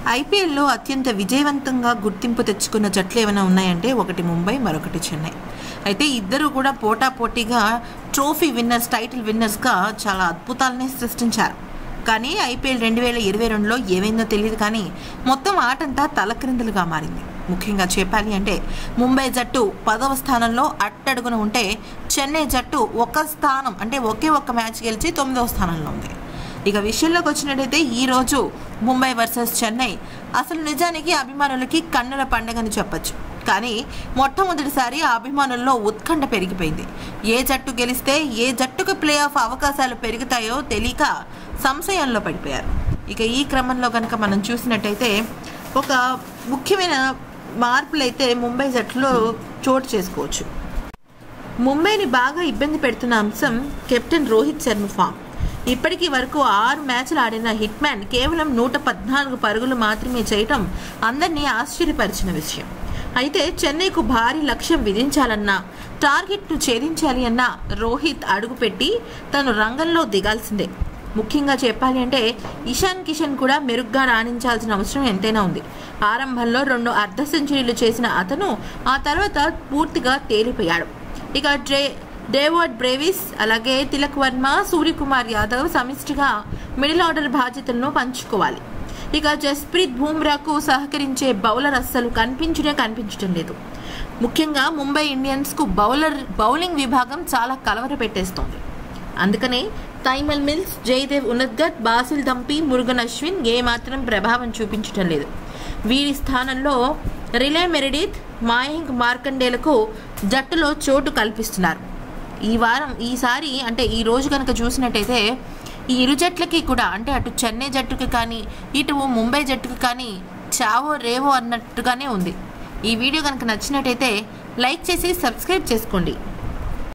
ఐపీఎల్లో అత్యంత విజయవంతంగా గుర్తింపు తెచ్చుకున్న జట్లు ఏమైనా ఉన్నాయంటే ఒకటి ముంబై మరొకటి చెన్నై అయితే ఇద్దరు కూడా పోటాపోటీగా ట్రోఫీ విన్నర్స్ టైటిల్ విన్నర్స్గా చాలా అద్భుతాలనే సృష్టించారు కానీ ఐపీఎల్ రెండు వేల ఇరవై రెండులో ఏమైందో తెలియదు కానీ మొత్తం ఆటంతా తలక్రిందులుగా మారింది ముఖ్యంగా చెప్పాలి అంటే ముంబై జట్టు పదవ స్థానంలో అట్టడుగున ఉంటే చెన్నై జట్టు ఒక స్థానం అంటే ఒకే ఒక్క మ్యాచ్ గెలిచి తొమ్మిదవ స్థానంలో ఉంది ఇక విషయంలోకి వచ్చినట్టయితే ఈ రోజు ముంబై వర్సెస్ చెన్నై అసలు నిజానికి అభిమానులకి కన్నుల పండగని చెప్పొచ్చు కానీ మొట్టమొదటిసారి ఆ అభిమానుల్లో ఉత్కంఠ పెరిగిపోయింది ఏ జట్టు గెలిస్తే ఏ జట్టుకు ప్లే ఆఫ్ అవకాశాలు పెరుగుతాయో తెలియక సంశయంలో పడిపోయారు ఇక ఈ క్రమంలో కనుక మనం చూసినట్టయితే ఒక ముఖ్యమైన మార్పులు అయితే ముంబై జట్టులో చోటు చేసుకోవచ్చు ముంబైని బాగా ఇబ్బంది పెడుతున్న అంశం కెప్టెన్ రోహిత్ శర్మ ఫామ్ ఇప్పటికీ వరకు ఆరు మ్యాచ్లు ఆడిన హిట్ మ్యాన్ కేవలం నూట పద్నాలుగు పరుగులు మాత్రమే చేయటం అందరినీ ఆశ్చర్యపరిచిన విషయం అయితే చెన్నైకు భారీ లక్ష్యం విధించాలన్నా టార్గెట్ను ఛేదించాలి అన్న రోహిత్ అడుగుపెట్టి తను రంగంలో దిగాల్సిందే ముఖ్యంగా చెప్పాలి అంటే ఇషాన్ కిషన్ కూడా మెరుగ్గా రాణించాల్సిన అవసరం ఎంతైనా ఉంది ఆరంభంలో రెండు అర్ధ సెంచరీలు చేసిన అతను ఆ తర్వాత పూర్తిగా తేలిపోయాడు ఇక డ్రే డేవర్డ్ బ్రేవిస్ అలాగే తిలక్ వర్మ సూర్యకుమార్ యాదవ్ సమిష్టిగా మిడిల్ ఆర్డర్ బాధ్యతలను పంచుకోవాలి ఇక జస్ప్రీత్ బూమ్రాకు సహకరించే బౌలర్ అస్సలు కనిపించడే కనిపించడం లేదు ముఖ్యంగా ముంబై ఇండియన్స్కు బౌలర్ బౌలింగ్ విభాగం చాలా కలవర పెట్టేస్తోంది అందుకనే తైమల్ మిల్స్ జయదేవ్ ఉన్నద్గట్ బాసిల్ దంపి మురుగన్ అశ్విన్ ఏమాత్రం ప్రభావం చూపించడం లేదు వీరి స్థానంలో రిలే మెరిడిత్ మాయంక్ మార్కండేలకు జట్టులో చోటు కల్పిస్తున్నారు ఈ వారం ఈసారి అంటే ఈ రోజు కనుక చూసినట్టయితే ఈ ఇరు జట్లకి కూడా అంటే అటు చెన్నై జట్టుకి కానీ ఇటు ముంబై జట్టుకి కానీ చావో రేవో అన్నట్టుగానే ఉంది ఈ వీడియో కనుక నచ్చినట్టయితే లైక్ చేసి సబ్స్క్రైబ్ చేసుకోండి